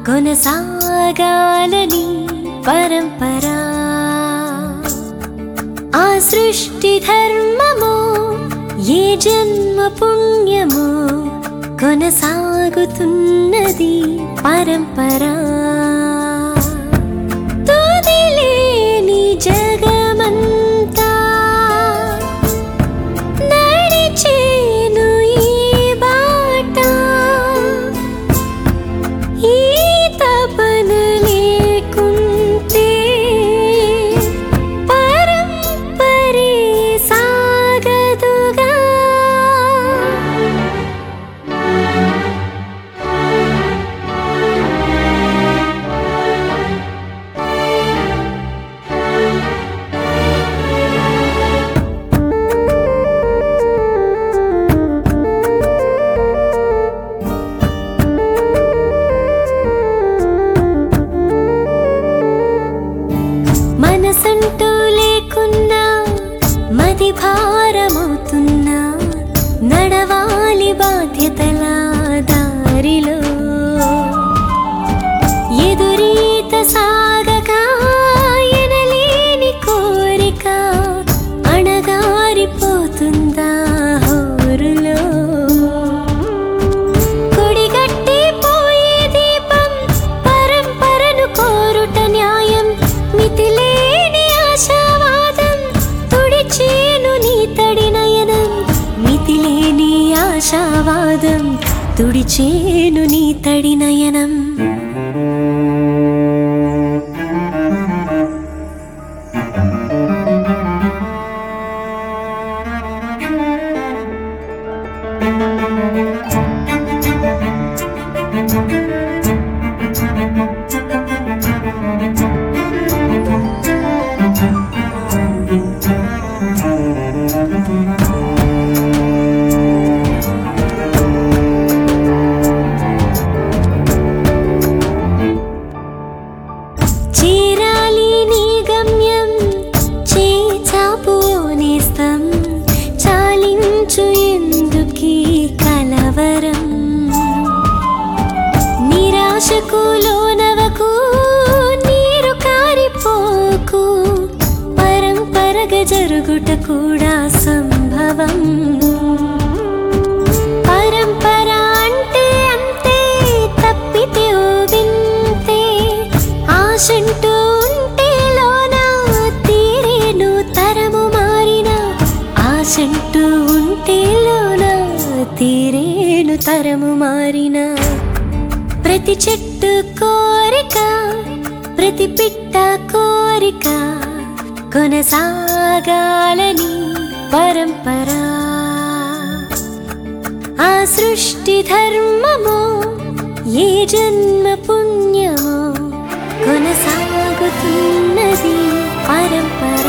కొనసాగాలని పరంపరా ఆ సృష్టి ధర్మము ఏ జన్మ పుణ్యము కొనసాగుతున్నది పరంపరా తుదిలేని జగమంతా నడిచేను ఈ బాట ఈ తపన లేకుంటే పరంపరే సాగదుగా మనసంటూ లేకున్నా మది భారమవుతున్నా నడవాలి బాధ్యతల దారిలో ఎదురీత సాగక ఎనలేని కోరిక అణగారిపోతుందా హోరులో కొడిగట్టి పోయే దీపం పరంపరను కోరుట న్యాయం మితిలేని ఆశావాదం తుడిచేను నీ తడి నయనం మితిలేని ఆశావాదం తుడిచేను నీ తడి నయనం చేరాలి నీ గమ్యం చేచాపు నేస్తం చాలించు ఎందుకీ కలవరం నిరాశకు లోనవకు నీరు కారిపోకు పరంపరగ జరుగుట కూడా సంభవం పరంపర అంటే అంతే తప్పితే ఓ వింతే ఆశంటూ ఉంటే లోన తీరేను తరము మారిన ఆశంటూ ఉంటే లోన తీరేను తరము మారిన ప్రతి చెట్టు కోరిక ప్రతి పిట్ట కోరిక కొనసాగాలని పరంపరా ఆ సృష్టి ధర్మము ఏ జన్మ పుణ్యమో కొనసాగుతున్నది పరంపర